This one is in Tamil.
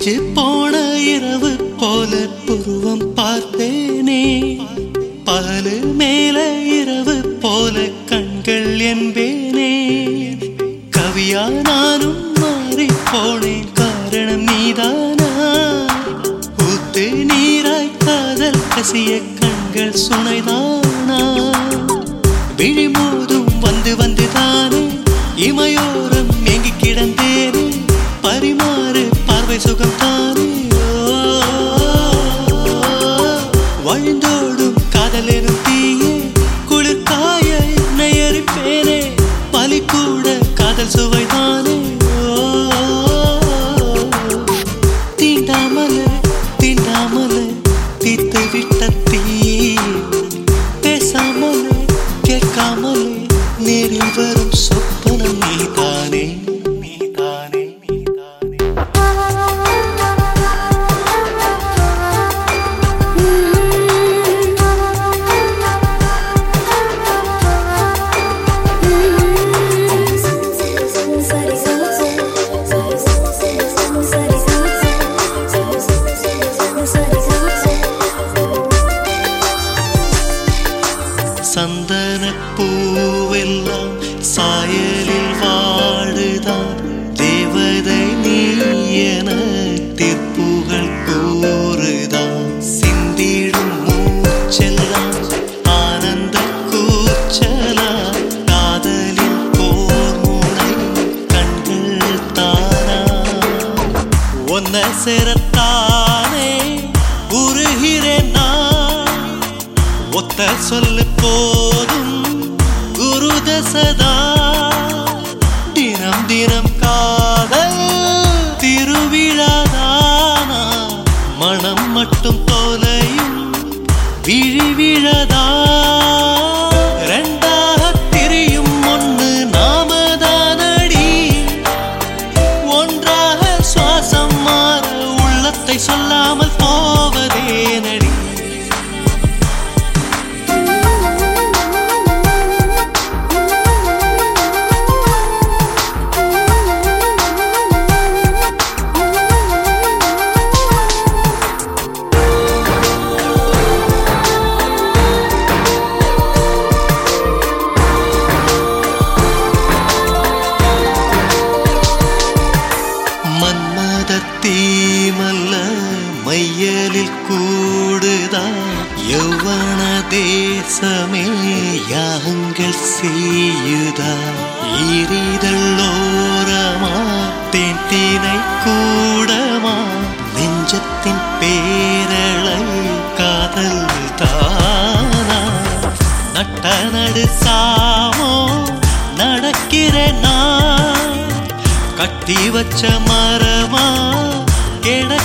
பிரிஞ்சு போன இரவு போல புருவம் பார்த்தேனே பகலு மேல இரவு போல கண்கள் என்பேனே கவியா நானும் மாறி போனேன் காரணம் நீதானா ஊத்து நீராய் காதல் கசிய கண்கள் சுனைதானா விழிமோதும் வந்து வந்து தானே இமையோரம் எங்கி கிடந்தேனே பரிமாறு பார்வை சுகம் தானே வழிந்தோடும் காதலெனும் தீயே குளிர்காய என்னை எரிப்பேனே பலி கூட காதல் சுவைதானே தீண்டாமலே தீண்டாமலே தீத்து விட்ட தீ பேசாமலே கேட்காமலே நேரில் வரும் சொப்பனம் நீதானே நீதானே நீதானே சந்தனப் பூவெல்லாம் சாயலில் வாழுதான் தேவதை நீ என தீர்ப்புகள் கூறுதான் சிந்திடும் மூச்செல்லாம் ஆனந்த கூச்சலா காதலின் போர் முனை கண்கள் தானா ஒன்ன சேரத்தானே உருகிறேன் நான் ஒத்த சொல்லு போதும் குரு தசதா தினம் தினம் காதல் திருவிழாதானா மனம் மட்டும் தொலையும் விழி விழதா ரெண்டாக திரியும் ஒன்று நாமதானடி ஒன்றாக சுவாசம் மாற உள்ளத்தை சொல்லாமல் போவதே நடி மன்மதத்தீமல்ல மையலில் கூடுதான் யௌவன தேசமே யாகங்கள் செய்யுதா ஈரிதள்ளோரமா தேன்தீனை கூடமா நெஞ்சத்தின் பேரலை காதல் தானா நட்ட நடு சாமோ நடக்கிறேன் நான் கட்டி வச்ச மரமா கெட